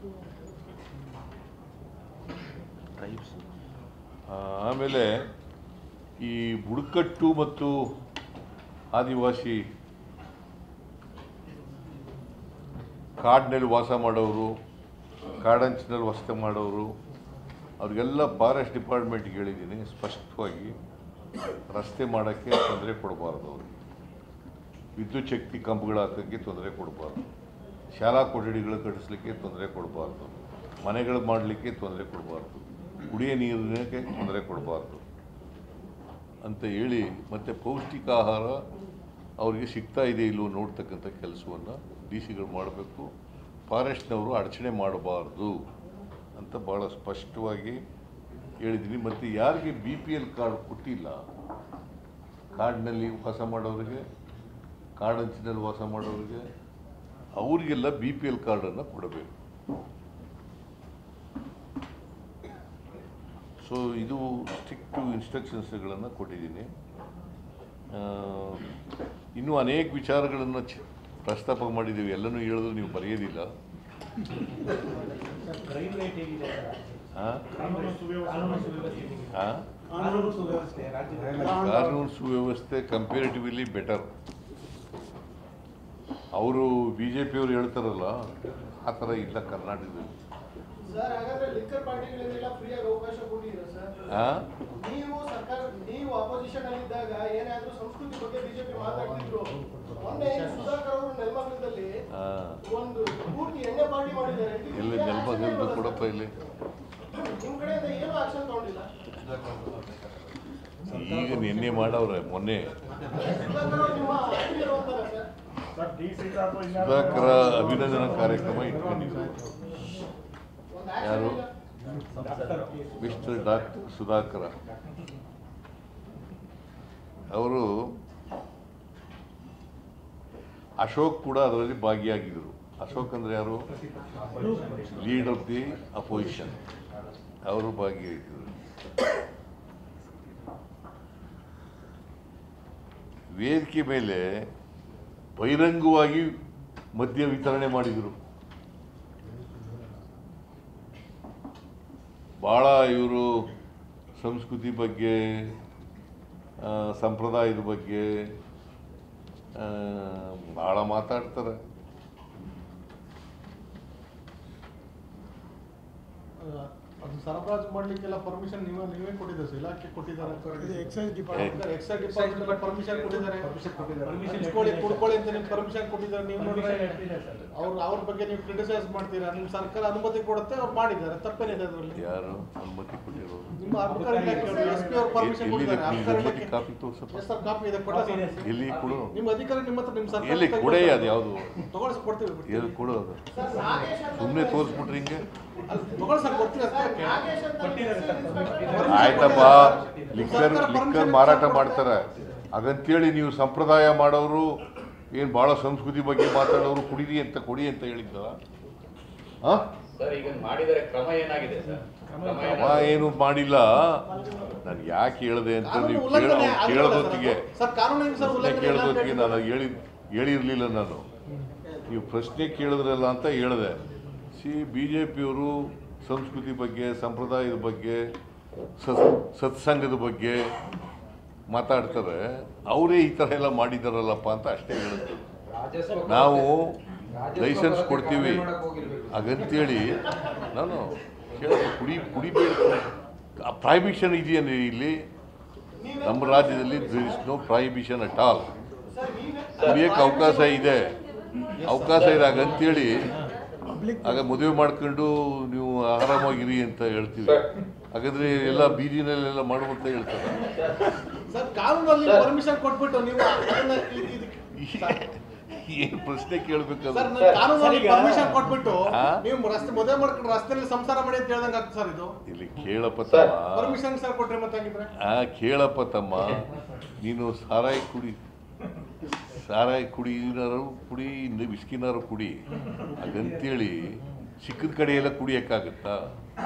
ಆ, ಆಮೇಲೆ ಈ ಬುಡಕಟ್ಟು ಮತ್ತು ಆದಿವಾಸಿ ಕಾಡಿನಲ್ಲಿ ವಾಸ ಮಾಡೋರು ಕಾಡಂಚಿನಲ್ಲಿ ವಾಸ ಮಾಡೋರು ಅವ್ರಿಗೆಲ್ಲ ಫಾರೆಸ್ಟ್ ಡಿಪಾರ್ಟ್ಮೆಂಟ್ಗೆ ಹೇಳಿದ್ದೀನಿ ಸ್ಪಷ್ಟವಾಗಿ ರಸ್ತೆ ಮಾಡೋಕ್ಕೆ ತೊಂದರೆ ಕೊಡಬಾರ್ದು ಅವ್ರಿಗೆ ವಿದ್ಯುತ್ ಶಕ್ತಿ ಕಂಬಗಳು ಹಾಕೋಕ್ಕೆ ತೊಂದರೆ ಕೊಡಬಾರ್ದು ಶಾಲಾ ಕೊಠಡಿಗಳು ಕಟ್ಟಿಸ್ಲಿಕ್ಕೆ ತೊಂದರೆ ಕೊಡಬಾರ್ದು ಮನೆಗಳು ಮಾಡಲಿಕ್ಕೆ ತೊಂದರೆ ಕೊಡಬಾರ್ದು ಕುಡಿಯೋ ನೀರಿನಕ್ಕೆ ತೊಂದರೆ ಕೊಡಬಾರ್ದು ಅಂತ ಹೇಳಿ ಮತ್ತು ಪೌಷ್ಟಿಕ ಆಹಾರ ಅವರಿಗೆ ಸಿಗ್ತಾ ಇದೆ ಇಲ್ಲವೋ ನೋಡ್ತಕ್ಕಂಥ ಕೆಲಸವನ್ನು ಡಿ ಸಿಗಳು ಮಾಡಬೇಕು ಫಾರೆಸ್ಟ್ನವರು ಅಡಚಣೆ ಮಾಡಬಾರ್ದು ಅಂತ ಭಾಳ ಸ್ಪಷ್ಟವಾಗಿ ಹೇಳಿದ್ದೀನಿ ಮತ್ತು ಯಾರಿಗೆ ಬಿ ಪಿ ಎಲ್ ಕಾರ್ಡ್ ಕೊಟ್ಟಿಲ್ಲ ಕಾಡಿನಲ್ಲಿ ವಾಸ ಮಾಡೋರಿಗೆ ಕಾಡಂಚಿನಲ್ಲಿ ವಾಸ ಮಾಡೋರಿಗೆ ಅವರಿಗೆಲ್ಲ ಬಿ ಪಿ ಎಲ್ ಕಾರ್ಡನ್ನು ಕೊಡಬೇಕು ಸೊ ಇದು ಸ್ಟ್ರಿಕ್ಟು ಇನ್ಸ್ಟ್ರಕ್ಷನ್ಸ್ಗಳನ್ನು ಕೊಟ್ಟಿದ್ದೀನಿ ಆ, ಇನ್ನೂ ಅನೇಕ ವಿಚಾರಗಳನ್ನು ಚ ಪ್ರಸ್ತಾಪ ಮಾಡಿದ್ದೀವಿ ಎಲ್ಲನೂ ಹೇಳಿದ್ರು ನೀವು ಬರೆಯೋದಿಲ್ಲ ಕ್ರೈಮ್ ರೇಟ್ ಹೇಗಿದೆ ಆ? ಕಾನೂನು ಸುವ್ಯವಸ್ಥೆ ಆ? ಕಾನೂನು ಸುವ್ಯವಸ್ಥೆ ರಾಜ್ಯದಲ್ಲಿ ಕಾನೂನು ಸುವ್ಯವಸ್ಥೆ ಕಂಪೇರಿಟಿವ್ಲಿ ಬೆಟರ್ ಅವರು ಬಿ ಜೆ ಪಿಯವರು ಹೇಳ್ತಾರಲ್ಲ ಆ ಥರ ಇಲ್ಲ ಕರ್ನಾಟಕದಲ್ಲಿ ಸರ್ ಹಾಗಾದ್ರೆ ಲಿಕ್ಕರ್ ಪಾರ್ಟಿಗಳಿಗೆಲ್ಲ ಫ್ರೀಯಾಗಿ ಅವಕಾಶ ಕೊಟ್ಟಿದ್ದೀರಾ ಸರ್ ಆ? ನೀವು ಸರ್ಕಾರ ನೀವು ಅಪೋಸಿಷನ್ ಅಲ್ಲಿ ಇದ್ದಾಗ ಏನಾದ್ರೂ ಸಂಸ್ಕೃತಿ ಬಗ್ಗೆ ಬಿಜೆಪಿ ಮಾತಾಡ್ತಿದ್ರು ಮೊನ್ನೆ ಈ ಸುಧಾಕರ್ ಅವರು ನೆಲಮಂಗಲದಲ್ಲಿ ಆ. ಒಂದು ಪೂರ್ತಿ ಎಣ್ಣೆ ಪಾರ್ಟಿ ಮಾಡಿದ್ದಾರೆ ಎಲ್ಲಿ ನೆಲಮಂಗಲದ್ದು ಕೊಡಪ್ಪ ಇಲ್ಲಿ ನಿಮ್ ಕಡೆಯಿಂದ ಏನು ಆಕ್ಷನ್ ತಗೊಂಡಿಲ್ಲ ಈಗ ನಿನ್ನೆ ಮಾಡವ್ರೆ ಮೊನ್ನೆ ಸುಧಾಕರ್ ಅವರು ನಿಮ್ಮ ಆತ್ಮೀಯರು ಅಂತಾರ ಸರ್ ಸರ್ ಡಿ ಸಿ ಅಥವಾ ಸುಧಾಕರ ಅಭಿನಂದನಾ ಕಾರ್ಯಕ್ರಮ ಇಟ್ಕೊಂಡಿದ್ರು ಒಂದು ಯಾರು? ಆಕ್ಷನ್ ಇಲ್ಲ ಮಿಸ್ಟರ್ ಡಾಕ್ಟರ್ ಸುಧಾಕರ ಅವರು ಅಶೋಕ್ ಕೂಡ ಅದರಲ್ಲಿ ಭಾಗಿಯಾಗಿದ್ದರು ಅಶೋಕ್ ಅಂದ್ರೆ ಯಾರು ಲೀಡ್ ಆಫ್ ದಿ ಅಪೋಸಿಷನ್ ಅವರು ಭಾಗಿಯಾಗಿದ್ದರು ವೇದಿಕೆ ಮೇಲೆ ಬಹಿರಂಗವಾಗಿ ಮದ್ಯ ವಿತರಣೆ ಮಾಡಿದರು ಭಾಳ ಇವರು ಸಂಸ್ಕೃತಿ ಬಗ್ಗೆ ಆ, ಸಂಪ್ರದಾಯದ ಬಗ್ಗೆ ಆ, ಭಾಳ ಮಾತಾಡ್ತಾರೆ ಅದು ಸರಬರಾಜು ಮಾಡ್ಲಿಕ್ಕೆಲ್ಲ ಪರ್ಮಿಷನ್ ನೀವೇ ನೀವೇ ಕೊಟ್ಟಿದ್ದಾರೆ ಸರ್ ಇಲಾಖೆ ಕೊಟ್ಟಿದ್ದಾರೆ excise department excise department permission ಕೊಟ್ಟಿದ್ದಾರೆ Permission ಇಟ್ಕೊಳ್ಳಿ ಕುಡ್ಕೊಳ್ಳಿ ಅಂತ ನೀವು ಪರ್ಮಿಷನ್ ಕೊಟ್ಟಿದ್ದಾರೆ ನೀವು ನೋಡಿದ್ರೆ ಇಟ್ಟಿದೆ ಸರ್. ಅವ್ರ ಅವ್ರ ಬಗ್ಗೆ ನೀವು ಕ್ರಿಟಿಸೈಸ್ ಮಾಡ್ತೀರಾ ನಿಮ್ಮ ಸರ್ಕಾರ ಅನುಮತಿ ಕೊಡುತ್ತೆ ಅವ್ರು ಮಾಡಿದ್ದಾರೆ ತಪ್ಪೇನಿದೆ ಅದರಲ್ಲಿ ಯಾರು ಅನುಮತಿ ಕೊಟ್ಟಿರೋರು ನಿಮ್ಮ ಅಬಕಾರಿ ಇಲಾಖೆ ಎಸ್ ಪಿ ಅವ್ರು ಪರ್ಮಿಷನ್ ಎಲ್ಲಿದೆ ಕೊಟ್ಟಿದ್ದಾರೆ please ಅಬಕಾರಿ ಅನುಮತಿ ಇಲಾಖೆ ಕಾಪಿ ತೋರ್ಸಪ್ಪ ಎಸ್ ಸರ್ ಕಾಪಿ ಇದೆ ಕೊಡ ಕಾಪಿ ಇದೆ ಸರ್. ಎಲ್ಲಿ ಕೊಡು ನಿಮ್ಮ ಅಧಿಕಾರಿ ನಿಮ್ಮ ಹತ್ರ ನಿಮ್ಮ ಸರ್ಕಾರ ಎಲ್ಲಿ ಕೊಡೆ ಅದು ಯಾವುದು ತಗೊಳ್ಳಿ ಸರ್ ಕೊಡ್ತೀವಿ ಬಿಡ್ತೀವಿ. ಎಲ್ಲಿ ಕೊಡು ಅದು ಸರ್ ನಾಗೇಶ್ ಅಂತ ಸುಮ್ಮನೆ ತೋರಿಸ್ಬಿಟ್ರೆ ಹಿಂಗೆ ಅಲ್ಲಿ ತಗೊಳ್ಳಿ ಸರ್ ಕೊಡ್ತೀವಿ ಸರ್ ಅದಕ್ಕೆ ನಾಗೇಶ್ ಅಂತ ಕೊಟ್ಟಿದ್ದಾರೆ ಸರ್. ಇನ್ಸ್ಪೆಕ್ಟರ್ ಆಯ್ತಪ್ಪ ಲಿಕ್ಕರ್ ಲಿಕ್ಕರ್ ಮಾರಾಟ ಮಾಡ್ತಾರೆ ಹಾಗಂತೇಳಿ ನೀವು ಸಂಪ್ರದಾಯ ಮಾಡೋರು ಏನು ಭಾಳ ಸಂಸ್ಕೃತಿ ಬಗ್ಗೆ ಮಾತಾಡೋರು ಕುಡಿದಿ ಅಂತ ಕೊಡಿ ಅಂತ ಹೇಳಿದ್ದ ಹಾಂ ಸರ್ ಈಗ ಮಾಡಿದರೆ ಕ್ರಮ ಏನಾಗಿದೆ ಸರ್ ಕ್ರಮ ಅವ ಏನಾಗಿದೆ? ಏನು ಮಾಡಿಲ್ಲ ನಾನು ಯಾಕೆ ಹೇಳಿದೆ ಅಂತ ಕಾನೂನು ನೀವು ಕೇಳ ಉಲ್ಲಂಘನೆ ಆಗಿಲ್ಲ ಸರ್ ಕೇಳೋದೊತ್ತಿಗೆ ಅದು. ಸರ್ ಕಾನೂನಿನ ಸರ್ ಪ್ರಶ್ನೆ ಉಲ್ಲಂಘನೆ ಇಲ್ಲ ಅಂತ ಕೇಳೋದೊತ್ತಿಗೆ ನಾನು ಹೇಳ್ತಿದ್ದಾರೆ. ಹೇಳಿ ಹೇಳಿರಲಿಲ್ಲ ನಾನು ನೀವು ಪ್ರಶ್ನೆ ಕೇಳಿದ್ರಲ್ಲ ಅಂತ ಹೇಳಿದೆ ಸಿ ಬಿ ಜೆ ಪಿಯವರು ಸಂಸ್ಕೃತಿ ಬಗ್ಗೆ ಸಂಪ್ರದಾಯದ ಬಗ್ಗೆ ಸತ್ ಸತ್ಸಂಗದ ಬಗ್ಗೆ ಮಾತಾಡ್ತಾರೆ ಅವರೇ ಈ ಥರ ಎಲ್ಲ ಮಾಡಿದಾರಲ್ಲಪ್ಪ ಅಂತ ಅಷ್ಟೇ ಹೇಳುತ್ತೆ ನಾವು ಲೈಸೆನ್ಸ್ ಕೊಡ್ತೀವಿ ಹಾಗಂತೇಳಿ ನಾನು ಕೇಳಿದೆ ಕುಡಿ ಕುಡಿಬೇಡ ಪ್ರಾಹಿಬಿಷನ್ ಇದೆಯೇನು ಇಲ್ಲಿ ನಮ್ಮ ರಾಜ್ಯದಲ್ಲಿ there is no prohibition at all sir ನೀವೇ ಕುಡಿಯೋಕ್ಕೆ ಅವಕಾಶ ಇದೆ ಅವಕಾಶ ಇದೆ ಹಾಗಂತೇಳಿ ಆಗ ಮದುವೆ ಮಾಡ್ಕೊಂಡು ನೀವು ಆರಾಮಾಗಿರಿ ಅಂತ ಹೇಳ್ತೀವಿ ಹಾಗಾದ್ರೆ ಎಲ್ಲ ಬೀದಿನಲ್ಲೆಲ್ಲ ಮಾಡುವಂತ ಹೇಳ್ತಾರೆ ಸರ್ ಕಾನೂನಲ್ಲಿ ಪರ್ಮಿಷನ್ ಕೊಟ್ಬಿಟ್ಟು ನೀವು ಅದನ್ನ ಇದ್- ಇದ್- ಏನು ಪ್ರಶ್ನೆ ಕೇಳಬೇಕಾದ್ರೆ ಸರ್ ನಾನು ಕಾನೂನಲ್ಲಿ ಸರ್, ಈಗ- ಪರ್ಮಿಷನ್ ಕೊಟ್ಬಿಟ್ಟು ಹಾ? ನೀವು ರಸ್ತೆ ಮದುವೆ ಮಾಡ್ಕೊಂಡು ರಸ್ತೆಯಲ್ಲಿ ಸಂಸಾರ ಮಾಡಿ ಅಂತ ಹೇಳ್ದಂಗೆ ಆಗ್ತದೆ ಸರ್ ಇದು ಇಲ್ಲಿ ಕೇಳಪ್ಪ ತಮ್ಮ ಪರ್ಮಿಷನ್ ಸರ್ ಕೊಟ್ರೆ ಮತ್ತೆ ಹಂಗಿದ್ರೆ ಆ ಕೇಳಪ್ಪ ತಮ್ಮ ನೀನು ಸಾರಾಯಿ ಕುಡಿ ಸಾರಾಯಿ ಕುಡಿನಾರು ಕುಡಿ ಇನ್ನು ಬಿಸ್ಕಿನಾರು ಕುಡಿ ಹಾಗಂತೇಳಿ ಸಿಕ್ಕದ ಕಡೆ ಎಲ್ಲ ಕುಡಿಯೋಕ್ಕಾಗತ್ತಾ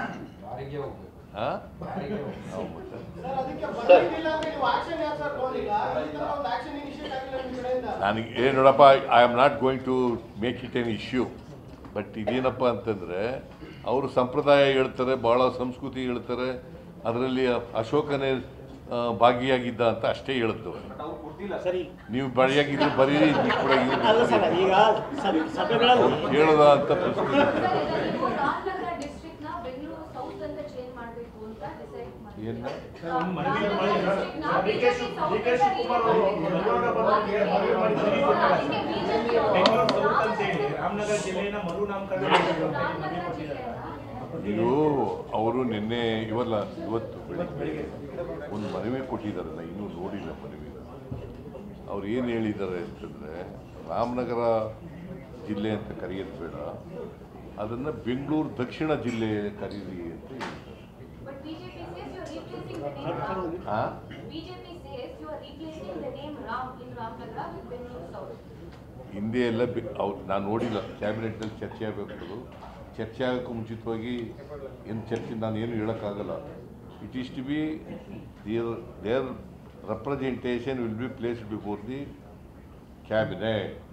ಆ? ಹೌದ್ ಮತ್ತೆ. ಸರ್ ಅದಕ್ಕೆ ಬಂದಿಲ್ಲ ಅಂದ್ರೆ ನೀವು ಆಕ್ಷನ್ ಯಾಕೆ ಸರ್ ತಗೊಂಡಿಲ್ಲ ಈ ತರ ಒಂದು ಆಕ್ಷನ್ ಇನಿಷಿಯೇಟ್ ಆಗಿಲ್ಲ ನಿಮ್ಮ ಕಡೆಯಿಂದ ನನಗೆ ಏ ನೋಡಪ್ಪ I am not going to make it an issue but ಇದೇನಪ್ಪ ಅಂತಂದರೆ ಅವರು ಸಂಪ್ರದಾಯ ಹೇಳ್ತಾರೆ ಭಾಳ ಸಂಸ್ಕೃತಿ ಹೇಳ್ತಾರೆ ಅದರಲ್ಲಿ ಅಶೋಕನೇ ಆ, ಭಾಗಿಯಾಗಿದ್ದ ಅಂತ ಅಷ್ಟೇ ಹೇಳಿದ್ದು ಸರಿ ನೀವು ಭಾಗಿಯಾಗಿದ್ರೆ ಬರೀರಿ ನೀವು ಕೂಡ ಇವ್ರು ಅಲ್ಲ ಸರ್ ಈಗ ಸಭೆ ಸಭೆಗಳಲ್ಲಿ ಹೇಳದ ಅಂತ ಪ್ರಶ್ನೆ ಸರ್, ಇದನ್ನು ರಾಮನಗರ ಡಿಸ್ಟ್ರಿಕ್ಟ್ ನ ಬೆಂಗಳೂರು ಸೌತ್ ಅಂತ ಚೇಂಜ್ ಮಾಡಬೇಕು ಅಂತ ಡಿಸೈಡ್ ಮಾಡಿ ಏನ ಒಂದು ಮನವಿ ಮಾಡಿ D K Shiv D K Shivakumar ಅವರು ಮರುವಾಗ ಬಂದು ಮನವಿ ಮಾಡಿ ಮನವಿ ಕೊಟ್ಟಿದ್ದಾರೆ. ಬೆಂಗಳೂರು ಸೌತ್ ಅಂತ ಹೇಳಿ ರಾಮನಗರ ಜಿಲ್ಲೆಯನ್ನ ಮರು ನಾಮಕರಣ ಮಾಡಬೇಕು ಅಂತ ಹೇಳಿ ಮನವಿ ಕೊಟ್ಟಿದ್ದಾರೆ ಇದು ಅವರು ನಿನ್ನೆ ಇವಲ್ಲ ಇವತ್ತು ಬೆಳಿಗ್ಗೆ ಒಂದು ಮನವಿ ಕೊಟ್ಟಿದ್ದಾರಲ್ಲ ಇನ್ನೂ ನೋಡಿಲ್ಲ ಮನವಿ ಅವ್ರು ಏನು ಹೇಳಿದ್ದಾರೆ ಅಂತಂದರೆ ರಾಮನಗರ ಜಿಲ್ಲೆ ಅಂತ ಕರೆಯೋದು ಬೇಡ ಅದನ್ನು ಬೆಂಗಳೂರು ದಕ್ಷಿಣ ಜಿಲ್ಲೆ ಕರೀರಿ ಅಂತ ಹೇಳಿದ್ದಾರೆ But BJP says you are replacing the name Ram. ಹಾಂ BJP says you are replacing the name Ram in Ramnagara with Bengaluru South. ಹಿಂದೆ ಎಲ್ಲ ಅವ್ರು ನಾನು ನೋಡಿಲ್ಲ ಕ್ಯಾಬಿನೆಟ್ನಲ್ಲಿ ಚರ್ಚೆ ಆಗಬೇಕು ಚರ್ಚೆ ಆಗೋಕ್ಕೂ ಮುಂಚಿತವಾಗಿ ಏನು ಚರ್ಚೆ ನಾನು ಏನು ಹೇಳೋಕ್ಕಾಗಲ್ಲ it is to be there there representation will be placed before the cabinet